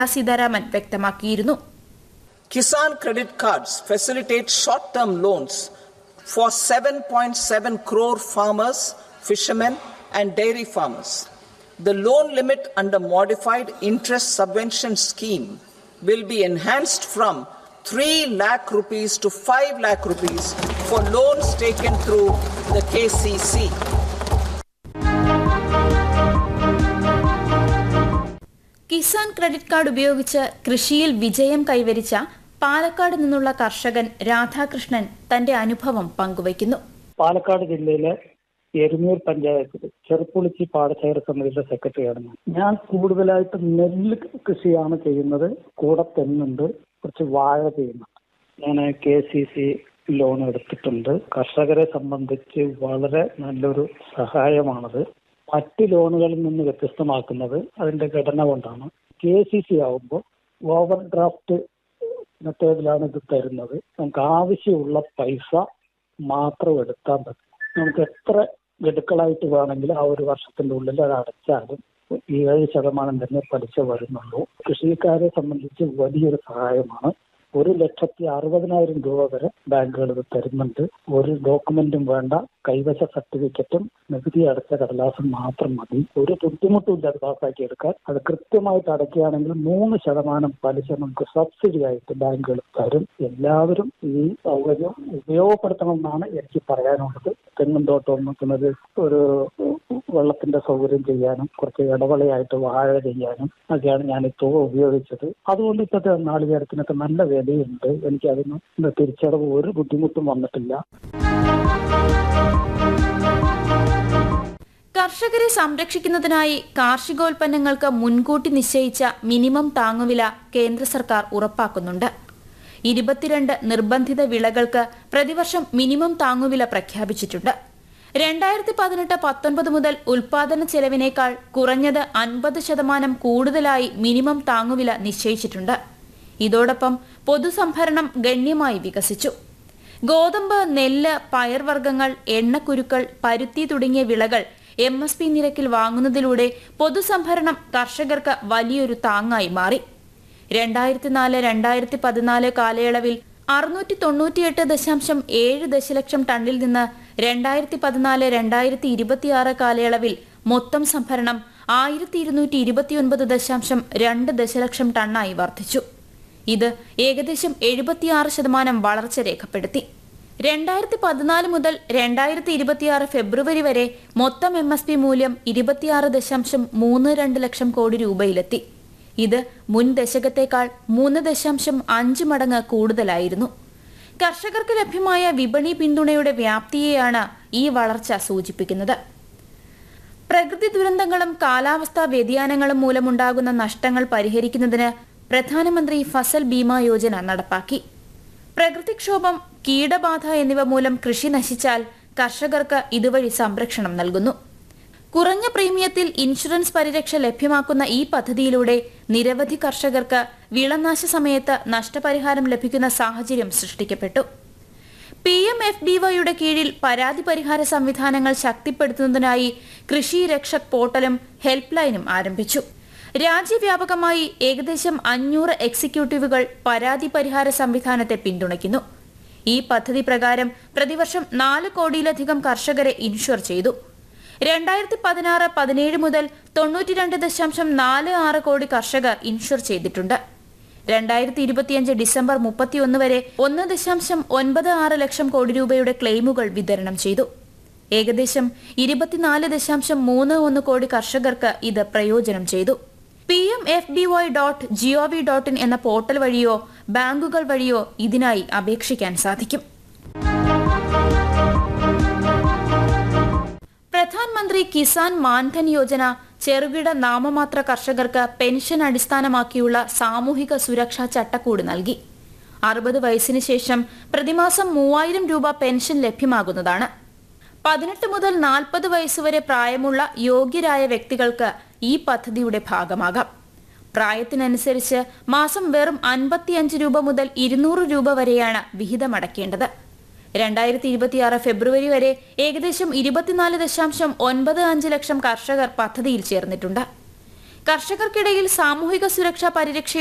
സീതാരാമൻ വ്യക്തമാക്കിയിരുന്നു Kisan credit cards facilitate short term loans for 7.7 crore farmers, fishermen, and dairy farmers. The loan limit under modified interest subvention scheme will be enhanced from 3 lakh rupees to 5 lakh rupees for loans taken through the KCC. Kisan credit card ഉപയോഗിച്ച് കൃഷിയിൽ വിജയം കൈവരിച്ച പാലക്കാട് നിന്നുള്ള കർഷകൻ രാധാകൃഷ്ണൻ തന്റെ അനുഭവം പങ്കുവയ്ക്കുന്നു പാലക്കാട് ജില്ലയിലെ എരുമൂർ പഞ്ചായത്തിൽ ചെറുപ്പുളിച്ചി പാടശേഖര സമിതിയുടെ സെക്രട്ടറിയാണ് ഞാൻ ഞാൻ കൂടുതലായിട്ട് നെല്ല് കൃഷിയാണ് ചെയ്യുന്നത് കൂടെ തെങ്ങുണ്ട് കുറച്ച് വാഴ ചെയ്യുന്നുണ്ട് ഞാൻ കെ സി സി ലോൺ എടുത്തിട്ടുണ്ട് കർഷകരെ സംബന്ധിച്ച് വളരെ നല്ലൊരു സഹായമാണത് മറ്റ് ലോണുകളിൽ നിന്ന് വ്യത്യസ്തമാക്കുന്നത് അതിന്റെ ഘടന കൊണ്ടാണ് കെ സി സി ആവുമ്പോൾ ഓവർ ഡ്രാഫ്റ്റ് മെത്തേഡിലാണ് ഇത് തരുന്നത് നമുക്ക് ആവശ്യമുള്ള പൈസ മാത്രം എടുത്താൽ മതി നമുക്ക് എത്ര ഗഡുക്കളായിട്ട് വേണമെങ്കിലും ആ ഒരു വർഷത്തിന്റെ ഉള്ളിൽ അത് അടച്ചാലും ഏഴ് ശതമാനം തന്നെ പലിശ വരുന്നുള്ളൂ കൃഷിക്കാരെ സംബന്ധിച്ച് വലിയൊരു സഹായമാണ് ഒരു ലക്ഷത്തി അറുപതിനായിരം രൂപ വരെ ബാങ്കുകൾ ഇത് തരുന്നുണ്ട് ഒരു ഡോക്യുമെന്റും വേണ്ട കൈവശ സർട്ടിഫിക്കറ്റും നികുതി അടച്ച കടലാസും മാത്രം മതി ഒരു ബുദ്ധിമുട്ടും ഇല്ല അത് പാസ്സാക്കി എടുക്കാൻ അത് കൃത്യമായിട്ട് അടയ്ക്കുകയാണെങ്കിൽ മൂന്ന് ശതമാനം പലിശ നമുക്ക് സബ്സിഡി ആയിട്ട് ബാങ്കുകൾ തരും എല്ലാവരും ഈ സൗകര്യം ഉപയോഗപ്പെടുത്തണമെന്നാണ് എനിക്ക് പറയാനുള്ളത് തെങ്ങും തോട്ടം നോക്കുന്നത് ഒരു വെള്ളത്തിന്റെ സൗകര്യം ചെയ്യാനും കുറച്ച് ഇടവളയായിട്ട് വാഴ ചെയ്യാനും ഒക്കെയാണ് ഞാൻ ഈ തുക ഉപയോഗിച്ചത് അതുകൊണ്ട് ഇപ്പോഴത്തെ നാളികേരത്തിനൊക്കെ നല്ല വിലയുണ്ട് എനിക്ക് അതിന് തിരിച്ചടവ് ഒരു ബുദ്ധിമുട്ടും വന്നിട്ടില്ല കർഷകരെ സംരക്ഷിക്കുന്നതിനായി കാർഷികോൽപ്പന്നങ്ങൾക്ക് മുൻകൂട്ടി നിശ്ചയിച്ച മിനിമം താങ്ങുവില കേന്ദ്ര സർക്കാർ ഉറപ്പാക്കുന്നുണ്ട് ഇരുപത്തിരണ്ട് നിർബന്ധിത വിളകൾക്ക് പ്രതിവർഷം മിനിമം താങ്ങുവില പ്രഖ്യാപിച്ചിട്ടുണ്ട് രണ്ടായിരത്തി പതിനെട്ട് പത്തൊൻപത് മുതൽ ഉൽപാദന ചെലവിനേക്കാൾ കുറഞ്ഞത് അൻപത് ശതമാനം കൂടുതലായി മിനിമം താങ്ങുവില നിശ്ചയിച്ചിട്ടുണ്ട് ഇതോടൊപ്പം പൊതുസംഭരണം ഗണ്യമായി വികസിച്ചു ഗോതമ്പ് നെല്ല് പയർവർഗ്ഗങ്ങൾ എണ്ണക്കുരുക്കൾ പരുത്തി തുടങ്ങിയ വിളകൾ എം എസ് പി നിരക്കിൽ വാങ്ങുന്നതിലൂടെ പൊതുസംഭരണം കർഷകർക്ക് വലിയൊരു താങ്ങായി മാറി രണ്ടായിരത്തി നാല് രണ്ടായിരത്തി പതിനാല് കാലയളവിൽ അറുന്നൂറ്റി തൊണ്ണൂറ്റിയെട്ട് ദശാംശം ഏഴ് ദശലക്ഷം ടണ്ണിൽ നിന്ന് രണ്ടായിരത്തി പതിനാല് രണ്ടായിരത്തി ഇരുപത്തിയാറ് കാലയളവിൽ മൊത്തം സംഭരണം ആയിരത്തി ഇരുന്നൂറ്റി ഇരുപത്തിയൊൻപത് ദശാംശം രണ്ട് ദശലക്ഷം ടണ്ണായി വർദ്ധിച്ചു ഇത് ഏകദേശം എഴുപത്തിയാറ് ശതമാനം വളർച്ച രേഖപ്പെടുത്തി രണ്ടായിരത്തി പതിനാല് മുതൽ രണ്ടായിരത്തി ഇരുപത്തിയാറ് ഫെബ്രുവരി വരെ മൊത്തം എം എസ് പി മൂല്യം ഇരുപത്തിയാറ് ദശാംശം മൂന്ന് രണ്ട് ലക്ഷം കോടി രൂപയിലെത്തി ഇത് മുൻ ദശകത്തേക്കാൾ മൂന്ന് ദശാംശം അഞ്ച് മടങ്ങ് കൂടുതലായിരുന്നു കർഷകർക്ക് ലഭ്യമായ വിപണി പിന്തുണയുടെ വ്യാപ്തിയെയാണ് ഈ വളർച്ച സൂചിപ്പിക്കുന്നത് പ്രകൃതി ദുരന്തങ്ങളും കാലാവസ്ഥാ വ്യതിയാനങ്ങളും മൂലമുണ്ടാകുന്ന നഷ്ടങ്ങൾ പരിഹരിക്കുന്നതിന് പ്രധാനമന്ത്രി ഫസൽ ബീമ യോജന നടപ്പാക്കി പ്രകൃതിക്ഷോഭം കീടബാധ എന്നിവ മൂലം കൃഷി നശിച്ചാൽ കർഷകർക്ക് ഇതുവഴി സംരക്ഷണം നൽകുന്നു കുറഞ്ഞ പ്രീമിയത്തിൽ ഇൻഷുറൻസ് പരിരക്ഷ ലഭ്യമാക്കുന്ന ഈ പദ്ധതിയിലൂടെ നിരവധി കർഷകർക്ക് വിളനാശ സമയത്ത് നഷ്ടപരിഹാരം ലഭിക്കുന്ന സാഹചര്യം സൃഷ്ടിക്കപ്പെട്ടു പി എം എഫ് ഡി വൈയുടെ കീഴിൽ പരാതി പരിഹാര സംവിധാനങ്ങൾ ശക്തിപ്പെടുത്തുന്നതിനായി കൃഷി രക്ഷക് പോർട്ടലും ഹെൽപ്പ് ലൈനും ആരംഭിച്ചു രാജ്യവ്യാപകമായി ഏകദേശം അഞ്ഞൂറ് എക്സിക്യൂട്ടീവുകൾ പരാതി പരിഹാര സംവിധാനത്തെ പിന്തുണയ്ക്കുന്നു ഈ പദ്ധതി പ്രകാരം പ്രതിവർഷം നാല് കോടിയിലധികം കർഷകരെ ഇൻഷുർ ചെയ്തു രണ്ടായിരത്തി പതിനാറ് പതിനേഴ് മുതൽ തൊണ്ണൂറ്റിരണ്ട് ദശാംശം നാല് ആറ് കോടി കർഷകർ ഇൻഷുർ ചെയ്തിട്ടുണ്ട് രണ്ടായിരത്തി ഇരുപത്തിയഞ്ച് ഡിസംബർ മുപ്പത്തിയൊന്ന് വരെ ഒന്ന് ദശാംശം ഒൻപത് ആറ് ലക്ഷം കോടി രൂപയുടെ ക്ലെയിമുകൾ വിതരണം ചെയ്തു ഏകദേശം ഇരുപത്തിനാല് ദശാംശം മൂന്ന് ഒന്ന് കോടി കർഷകർക്ക് ഇത് പ്രയോജനം ചെയ്തു P M F B Y dot G O V dot in എന്ന പോർട്ടൽ വഴിയോ ബാങ്കുകൾ വഴിയോ ഇതിനായി അപേക്ഷിക്കാൻ സാധിക്കും പ്രധാൻമന്ത്രി കിസാൻ മാൻധൻ യോജന ചെറുകിട നാമമാത്ര കർഷകർക്ക് പെൻഷൻ അടിസ്ഥാനമാക്കിയുള്ള സാമൂഹിക സുരക്ഷാ ചട്ടക്കൂട് നൽകി അറുപത് വയസ്സിന് ശേഷം പ്രതിമാസം മൂവായിരം രൂപ പെൻഷൻ ലഭ്യമാകുന്നതാണ് പതിനെട്ട് മുതൽ നാൽപ്പത് വയസ്സുവരെ പ്രായമുള്ള യോഗ്യരായ വ്യക്തികൾക്ക് ഈ പദ്ധതിയുടെ ഭാഗമാകാം പ്രായത്തിനനുസരിച്ച് മാസം വെറും അൻപത്തിയഞ്ച് രൂപ മുതൽ ഇരുന്നൂറ് രൂപ വരെയാണ് വിഹിതമടക്കേണ്ടത് രണ്ടായിരത്തി ഇരുപത്തിയാറ് ഫെബ്രുവരി വരെ ഏകദേശം ഇരുപത്തിനാല് ദശാംശം ഒൻപത് അഞ്ച് ലക്ഷം കർഷകർ പദ്ധതിയിൽ ചേർന്നിട്ടുണ്ട് കർഷകർക്കിടയിൽ സാമൂഹിക സുരക്ഷാ പരിരക്ഷ